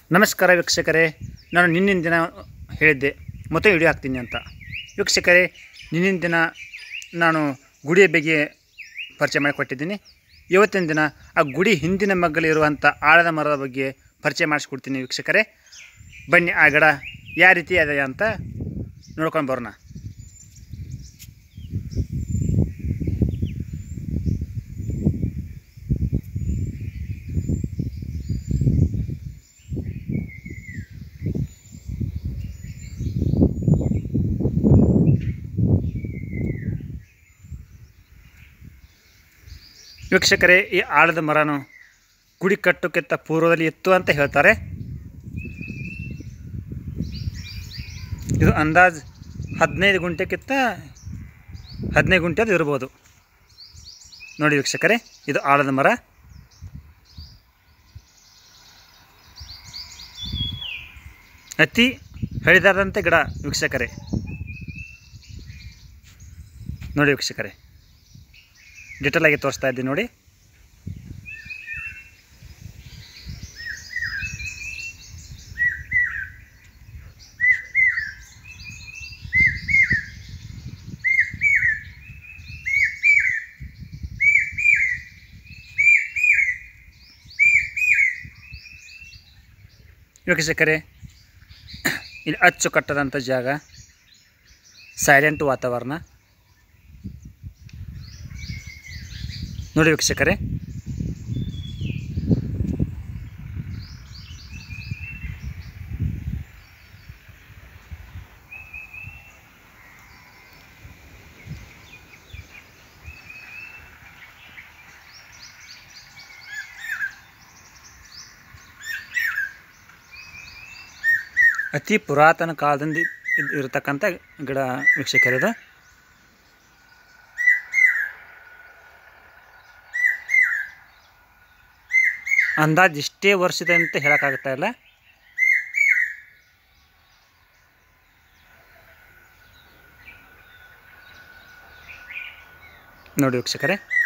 ನಮಸ್ಕಾರ ವೀಕ್ಷಕರೇ ನಾನು ನಿನ್ನಿನ ದಿನ ಹೇಳಿದ್ದೆ ಮತ್ತೆ ವಿಡಿಯೋ ಹಾಕ್ತೀನಿ ಅಂತ ವೀಕ್ಷಕರೇ ನಿನ್ನಿನ ದಿನ ನಾನು ಗುಡಿಯ ಬಗ್ಗೆ ಪರಿಚಯ ಮಾಡಿಕೊಟ್ಟಿದ್ದೀನಿ ಇವತ್ತಿನ ದಿನ ಆ ಗುಡಿ ಹಿಂದಿನ ಮಗ್ಗಲಿರುವಂಥ ಆಳದ ಮರದ ಬಗ್ಗೆ ಪರಿಚಯ ಮಾಡಿಸ್ಕೊಡ್ತೀನಿ ವೀಕ್ಷಕರೇ ಬನ್ನಿ ಆ ಗಿಡ ಯಾವ ರೀತಿ ಇದೆ ಅಂತ ನೋಡ್ಕೊಂಡು ಬರೋಣ ವೀಕ್ಷಕರೇ ಈ ಆಳದ ಮರನು ಗುಡಿ ಕಟ್ಟೋಕ್ಕಿಂತ ಪೂರ್ವದಲ್ಲಿ ಇತ್ತು ಅಂತ ಹೇಳ್ತಾರೆ ಇದು ಅಂದಾಜು ಹದಿನೈದು ಗುಂಟೆಕ್ಕಿಂತ ಹದಿನೈದು ಗುಂಟೆ ಅದು ಇರ್ಬೋದು ನೋಡಿ ವೀಕ್ಷಕರೇ ಇದು ಆಳದ ಮರ ಅತಿ ಹಳಿದಾದಂಥ ಗಿಡ ವೀಕ್ಷಕರೇ ನೋಡಿ ವೀಕ್ಷಕರೇ ಡಿಟೇಲ್ ಆಗಿ ತೋರಿಸ್ತಾ ಇದ್ದೀನಿ ನೋಡಿ ವೀಕ್ಷಕರೇ ಇಲ್ಲಿ ಅಚ್ಚುಕಟ್ಟದಂಥ ಜಾಗ ಸೈಲೆಂಟ್ ವಾತಾವರಣ ನೋಡಿ ವೀಕ್ಷಕರೇ ಅತಿ ಪುರಾತನ ಕಾಲದಿಂದ ಇದ್- ಇರತಕ್ಕಂಥ ಗಿಡ ವೀಕ್ಷಕರಿದು ಅಂದಾಜು ಇಷ್ಟೇ ವರ್ಷದ ಅಂತ ಹೇಳೋಕ್ಕಾಗ್ತಾ ಇಲ್ಲ ನೋಡಿ ವೀಕ್ಷಕರೇ